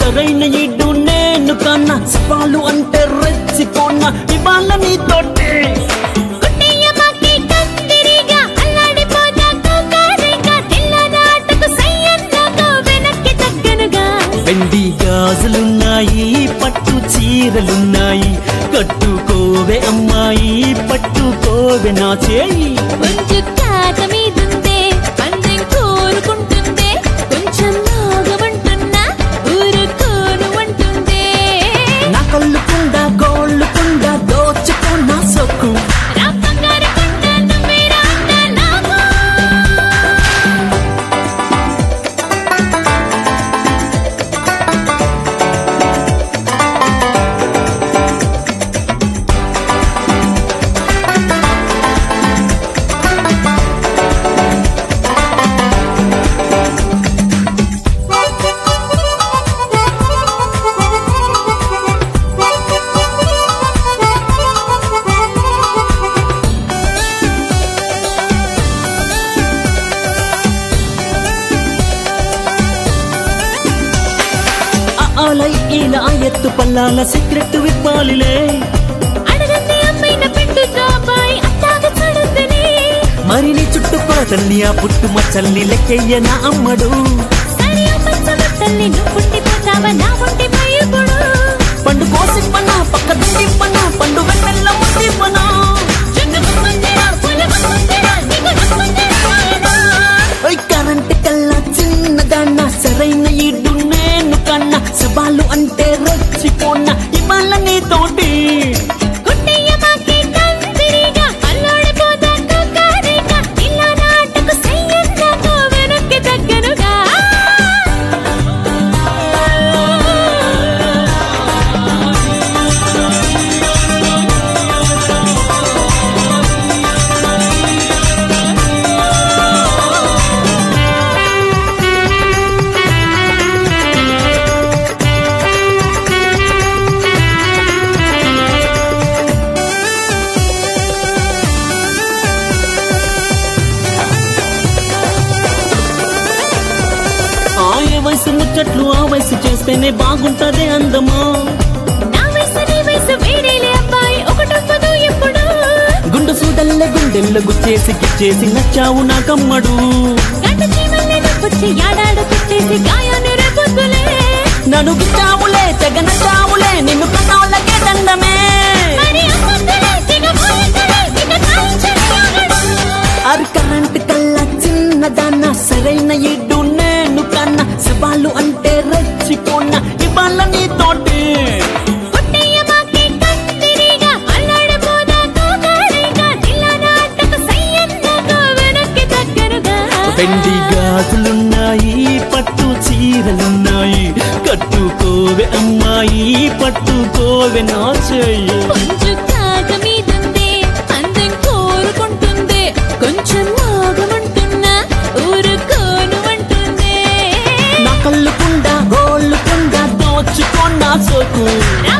సరైన ఇడ్డు నేను కన్నా సవాలు అంటే రెచ్చిపోన్నా ఇవాళ నీతోటి కుట్టయ్యమాకి కందిరిగా అల్లాడిపోదా కోకారిగా తెల్లనాటకు సయ్యన్నాకో వెనక్కి తగ్గనుగా వెండి గాజులున్నాయి పట్టు చీరలున్నాయి కట్టుకోవే అమ్మాయి పట్టుకోవే నా చేయి కొంచెం కాక మీదుందే పందెం కోరుకుంటుందే కొంచెం నాగమంటున్నా ఊరుకోను అంటుందే నా కళ్ళుకుండా గోళ్ళుకుండా దోచుకున్న సొక్కు రా బంగారు కొండ నువ్వే రాండా నాకు ఆ ఆలై ఇలా ఎత్తు పల్లాల సీక్రెట్ విప్పాలిలే అడగంది అమ్మైన పెట్టు బాయ్ అట్టాగ చూడుతనే మరి నీ చుట్టుకొలతల్ని ఆ పుట్టు మచ్చల్ని లెక్కయ్య నా అమ్మడు సరి అమ్మచ్చవత్తల్ని నువ్వు పుట్టిపోతావా నా ఒంటిపై ఇప్పుడు పండు కోసిప్పనా పక్క దిండిప్పనా పండు వెన్నెల్ల ముద్దిప్పనా జంగమమ్మందిరా, పొలమమ్మందిరా, నీకు నమ్మందిరా నాయనా. ఓయ్ కరెంట్ కల్లా చిన్నదాన్న సరైన ఇడ్డు నేను కన్నా సవాలు అంటే రచ్చిపోన్న ఇవాళ నీతోటి కుట్టయ్యమాకి కందిరిగా, అల్లాడిపోదా కోకారిగా, ఇలా నాటకు సయ్యన్నాకో వెనక్కి తగ్గనుగా. ఆ ఏ వయసు ముచ్చట్లు ఆ వయసు చేస్తేనే బాగుంటదే అందమా నా వయసు నీ వయసు వేరేలే అబ్బాయి, ఒకటొక్కదు ఎప్పుడు. గుండు సూదల్లే గుండెల్లో గుచ్చేసి గిచ్చేసి నచ్చావు నాకమ్మడు గంట చీమల్ని నొప్పొచ్చి యాడాడు కుట్టేసి గాయాన్ని రేపొద్దులే. నన్ను గిచ్చావులే తెగ నచ్చావులే నిన్ను కన్నాళ్ళకే దండమే మరి అమ్మొద్దులే, దిగబోయేద్దలే, నిన్ను కాల్చని ఆగడు. అరి కరెంట్ కల్లా చిన్నదాన్న సరైన ఇడ్డు నేను కన్నా సవాలు అంటే రచ్చిపోన్న ఇవాళ నీతోటి కుట్టయ్యమాకి కందిరిగా, అల్లాడిపోదా కోకారిగా, ఇలా నాటకు సయ్యన్నాకో వెనక్కి తగ్గనుగా. వెండి గాజులున్నాయి పట్టు చీరలున్నాయి కట్టుకోవే అమ్మాయి పట్టుకోవే నా చెయ్యి కొంచెం కాక మీదుందే, అందం కోరుకుంటుందే, కొంచెం నాగమంటున్నా, ఊరుకోను అంటుందే. నా కళ్ళుకుండా గోళ్ళుకుండా దోచుకున్న సోకు రా